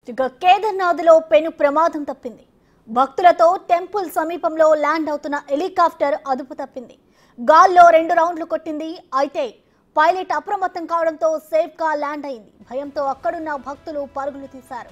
ఇక కేదార్నాథ్లో పెను ప్రమాదం తప్పింది భక్తులతో టెంపుల్ సమీపంలో ల్యాండ్ అవుతున్న హెలికాప్టర్ అదుపు తప్పింది గాల్లో రెండు రౌండ్లు కొట్టింది అయితే పైలట్ అప్రమత్తం కావడంతో సేఫ్ గా ల్యాండ్ అయింది భయంతో అక్కడున్న భక్తులు పరుగులు తీశారు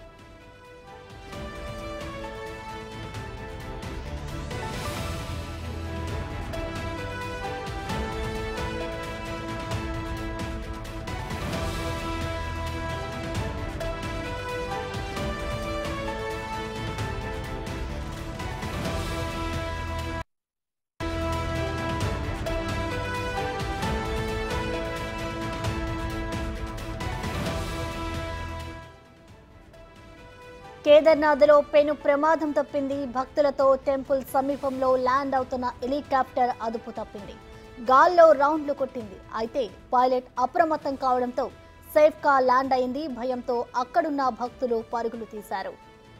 కేదార్నాథ్లో పెను ప్రమాదం తప్పింది భక్తులతో టెంపుల్ సమీపంలో ల్యాండ్ అవుతున్న హెలికాప్టర్ అదుపు తప్పింది గాల్లో రౌండ్లు కొట్టింది అయితే పైలట్ అప్రమత్తం కావడంతో సేఫ్ గా ల్యాండ్ అయింది భయంతో అక్కడున్న భక్తులు పరుగులు తీశారు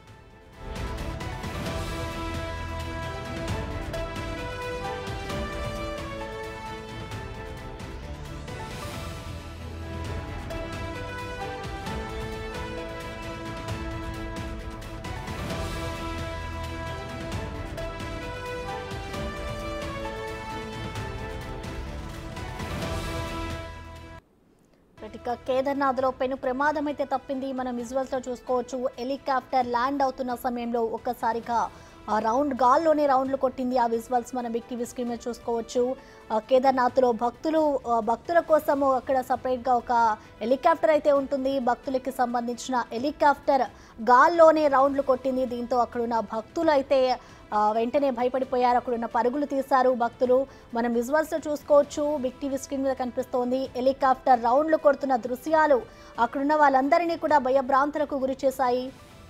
ఇక కేదార్నాథ్లో పెను ప్రమాదం అయితే తప్పింది మనం విజువల్స్ లో చూసుకోవచ్చు హెలికాప్టర్ ల్యాండ్ అవుతున్న సమయంలో ఒక్కసారిగా ఆ రౌండ్ గాల్లోనే రౌండ్లు కొట్టింది ఆ విజువల్స్ మనం బిగ్ టీవీ స్క్రీన్ మీద చూసుకోవచ్చు ఆ కేదార్నాథ్లో భక్తులు ఆ భక్తుల కోసము అక్కడ సపరేట్గా ఒక హెలికాప్టర్ అయితే ఉంటుంది భక్తులకి సంబంధించిన హెలికాప్టర్ గాల్లోనే రౌండ్లు కొట్టింది దీంతో అక్కడున్న భక్తులు అయితే ఆ, వెంటనే భయపడిపోయారు అక్కడున్న పరుగులు తీశారు భక్తులు మనం విజువల్స్ లో చూసుకోవచ్చు బిగ్ టీవీ స్క్రీన్ మీద కనిపిస్తోంది హెలికాప్టర్ రౌండ్లు కొడుతున్న దృశ్యాలు అక్కడున్న వాళ్ళందరినీ కూడా భయభ్రాంతులకు గురి చేశాయి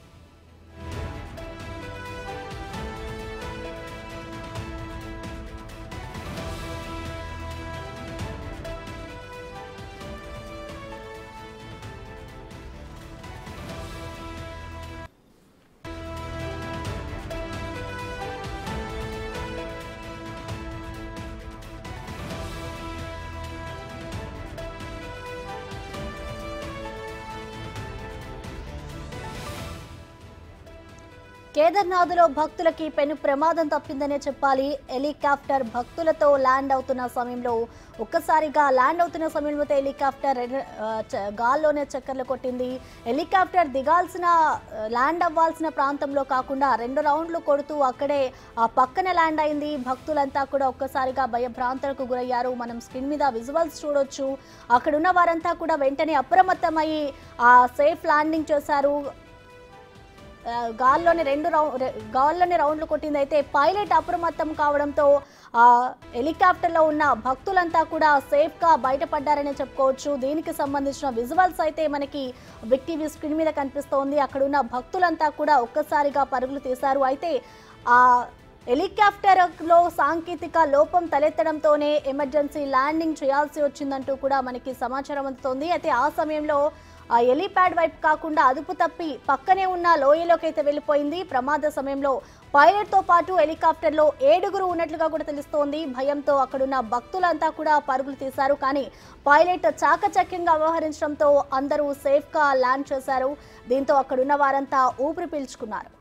కేదార్నాథ్లో భక్తులకి పెను ప్రమాదం తప్పిందనే చెప్పాలి హెలికాప్టర్ భక్తులతో ల్యాండ్ అవుతున్న సమయంలో ఒక్కసారిగా ల్యాండ్ అవుతున్న సమయంలో అయితే హెలికాప్టర్ రె- ఆ, చ- గాల్లోనే చక్కర్లు కొట్టింది హెలికాప్టర్ దిగాల్సిన ఆ, ల్యాండ్ అవ్వాల్సిన ప్రాంతంలో కాకుండా రెండు రౌండ్లు కొడుతూ అక్కడే ఆ పక్కన ల్యాండ్ అయింది భక్తులంతా కూడా ఒక్కసారిగా భయభ్రాంతులకు గురయ్యారు మనం స్క్రీన్ మీద విజువల్స్ చూడొచ్చు అక్కడున్న వారంతా కూడా వెంటనే అప్రమత్తమయ్యి ఆ సేఫ్ ల్యాండింగ్ చేశారు ఆ, గాల్లోని రెండు రౌండ్ గాల్లోని రౌండ్లు కొట్టింది అయితే పైలట్ అప్రమత్తం కావడంతో ఆ హెలికాప్టర్లో ఉన్న భక్తులంతా కూడా సేఫ్గా బయటపడ్డారని చెప్పుకోవచ్చు దీనికి సంబంధించిన విజువల్స్ అయితే మనకి బిగ్ టీవీ స్క్రీన్ మీద కనిపిస్తోంది అక్కడ ఉన్న భక్తులంతా కూడా ఒక్కసారిగా పరుగులు తీశారు అయితే ఆ హెలికాప్టర్లో సాంకేతిక లోపం తలెత్తడంతోనే ఎమర్జెన్సీ ల్యాండింగ్ చేయాల్సి వచ్చిందంటూ కూడా మనకి సమాచారం అందుతోంది అయితే ఆ సమయంలో ఆ హెలీప్యాడ్ వైపు కాకుండా అదుపు తప్పి పక్కనే ఉన్న లోయలోకి అయితే వెళ్ళిపోయింది ప్రమాద సమయంలో పైలట్ తో పాటు హెలికాప్టర్ లో ఏడుగురు ఉన్నట్లుగా కూడా తెలుస్తోంది భయంతో అక్కడున్న భక్తులంతా కూడా పరుగులు తీశారు కానీ పైలట్ చాకచక్యంగా వ్యవహరించడంతో అందరూ సేఫ్ గా ల్యాండ్ చేశారు దీంతో అక్కడున్న వారంతా ఊపిరి పీల్చుకున్నారు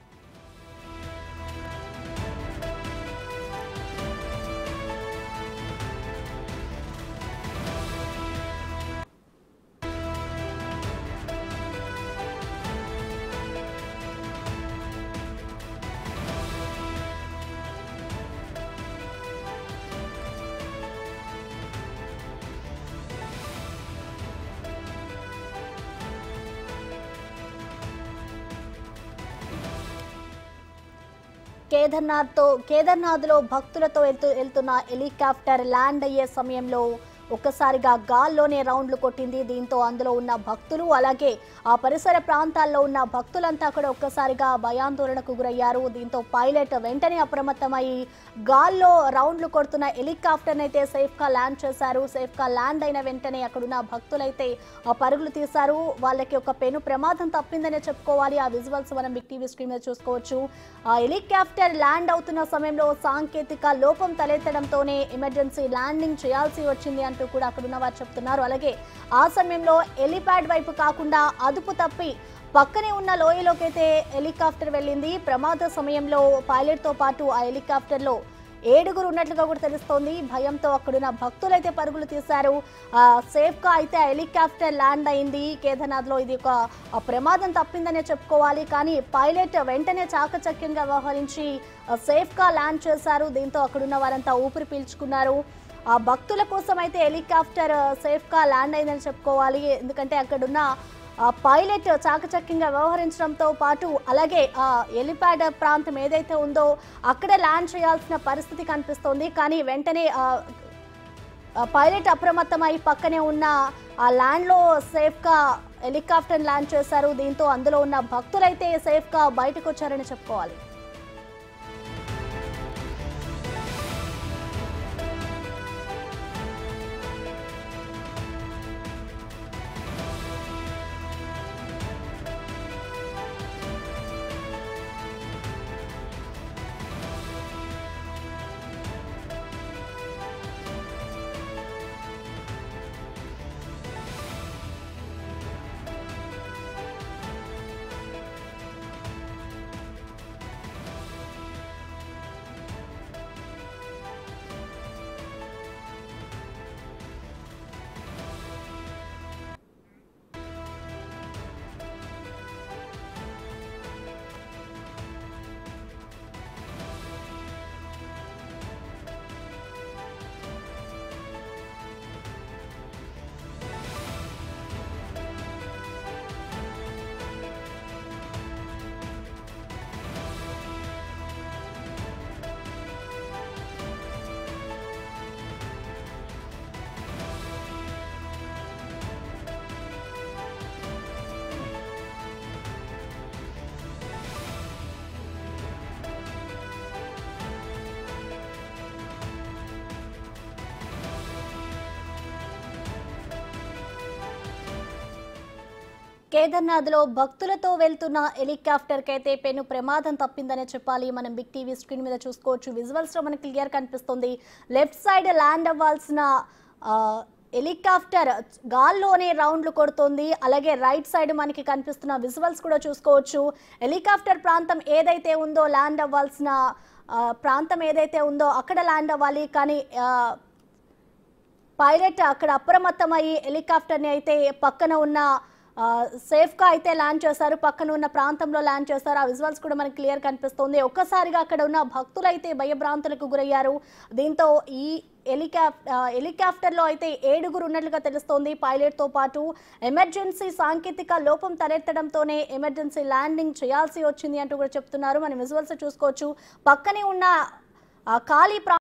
కేదార్నాథ్తో కేదార్నాథ్లో భక్తులతో వెళ్తూ వెళ్తున్న హెలికాప్టర్ ల్యాండ్ అయ్యే సమయంలో ఒక్కసారిగా గాల్లోనే రౌండ్లు కొట్టింది దీంతో అందులో ఉన్న భక్తులు అలాగే ఆ పరిసర ప్రాంతాల్లో ఉన్న భక్తులంతా కూడా ఒక్కసారిగా భయాందోళనకు గురయ్యారు దీంతో పైలట్ వెంటనే అప్రమత్తమై గాల్లో రౌండ్లు కొడుతున్న హెలికాప్టర్ అయితే సేఫ్ గా ల్యాండ్ చేశారు సేఫ్ గా ల్యాండ్ అయిన వెంటనే అక్కడున్న భక్తులైతే ఆ పరుగులు తీశారు వాళ్ళకి ఒక పెను ప్రమాదం తప్పిందనే చెప్పుకోవాలి ఆ విజువల్స్ మనం బిగ్ టీవీ స్క్రీన్ మీద చూసుకోవచ్చు ఆ హెలికాప్టర్ ల్యాండ్ అవుతున్న సమయంలో సాంకేతిక లోపం తలెత్తడంతోనే ఎమర్జెన్సీ ల్యాండింగ్ చేయాల్సి వచ్చింది అంటూ కూడా అక్కడ ఉన్న వారు చెప్తున్నారు అలాగే ఆ సమయంలో హెలిప్యాడ్ వైపు కాకుండా అదుపు తప్పి పక్కనే ఉన్న లోయలోకి అయితే హెలికాప్టర్ వెళ్ళింది ప్రమాద సమయంలో పైలట్తో పాటు ఆ హెలికాప్టర్లో ఏడుగురు ఉన్నట్లుగా కూడా తెలుస్తోంది భయంతో అక్కడున్న భక్తులు అయితే పరుగులు తీశారు ఆ, సేఫ్గా అయితే ఆ హెలికాప్టర్ ల్యాండ్ అయింది కేదార్నాథ్లో ఇది ఒక ఆ, ప్రమాదం తప్పిందనే చెప్పుకోవాలి కానీ పైలట్ వెంటనే చాకచక్యంగా వ్యవహరించి ఆ, సేఫ్గా ల్యాండ్ చేశారు దీంతో అక్కడున్న వారంతా ఊపిరి పీల్చుకున్నారు ఆ భక్తుల కోసం అయితే హెలికాప్టర్ సేఫ్గా ల్యాండ్ అయిందని చెప్పుకోవాలి ఎందుకంటే అక్కడున్న ఆ పైలట్ చాకచక్యంగా వ్యవహరించడంతో పాటు అలాగే ఆ ఎలిప్యాడ్ ప్రాంతం ఏదైతే ఉందో అక్కడే ల్యాండ్ చేయాల్సిన పరిస్థితి కనిపిస్తోంది కానీ వెంటనే ఆ, ఆ పైలట్ అప్రమత్తమై పక్కనే ఉన్న ఆ ల్యాండ్లో సేఫ్గా హెలికాప్టర్ ల్యాండ్ చేశారు దీంతో అందులో ఉన్న భక్తులైతే సేఫ్గా బయటకు వచ్చారని చెప్పుకోవాలి కేదార్నాథ్లో భక్తులతో వెళ్తున్న హెలికాప్టర్కి అయితే పెను ప్రమాదం తప్పిందనే చెప్పాలి మనం బిగ్ టీవీ స్క్రీన్ మీద చూసుకోవచ్చు విజువల్స్లో మనకి క్లియర్ కనిపిస్తుంది లెఫ్ట్ సైడ్ ల్యాండ్ అవ్వాల్సిన ఆ, హెలికాప్టర్ గాల్లోనే రౌండ్లు కొడుతుంది అలాగే రైట్ సైడ్ మనకి కనిపిస్తున్న విజువల్స్ కూడా చూసుకోవచ్చు హెలికాప్టర్ ప్రాంతం ఏదైతే ఉందో ల్యాండ్ అవ్వాల్సిన ఆ, ప్రాంతం ఏదైతే ఉందో అక్కడ ల్యాండ్ అవ్వాలి కానీ ఆ, పైలట్ అక్కడ అప్రమత్తమయ్యి హెలికాప్టర్ని అయితే పక్కన ఉన్న ఆ, సేఫ్గా అయితే ల్యాండ్ చేశారు పక్కన ఉన్న ప్రాంతంలో ల్యాండ్ చేశారు ఆ విజువల్స్ కూడా మనకి క్లియర్ కనిపిస్తుంది ఒక్కసారిగా అక్కడ ఉన్న భక్తులు అయితే భయభ్రాంతులకు గురయ్యారు దీంతో ఈ హెలికాప్ ఆ, హెలికాప్టర్లో అయితే ఏడుగురు ఉన్నట్లుగా తెలుస్తోంది పైలట్తో పాటు ఎమర్జెన్సీ సాంకేతిక లోపం తలెత్తడంతోనే ఎమర్జెన్సీ ల్యాండింగ్ చేయాల్సి వచ్చింది అంటూ కూడా చెప్తున్నారు మనం విజువల్స్ చూసుకోవచ్చు పక్కనే ఉన్న ఆ ఖాళీ ప్రా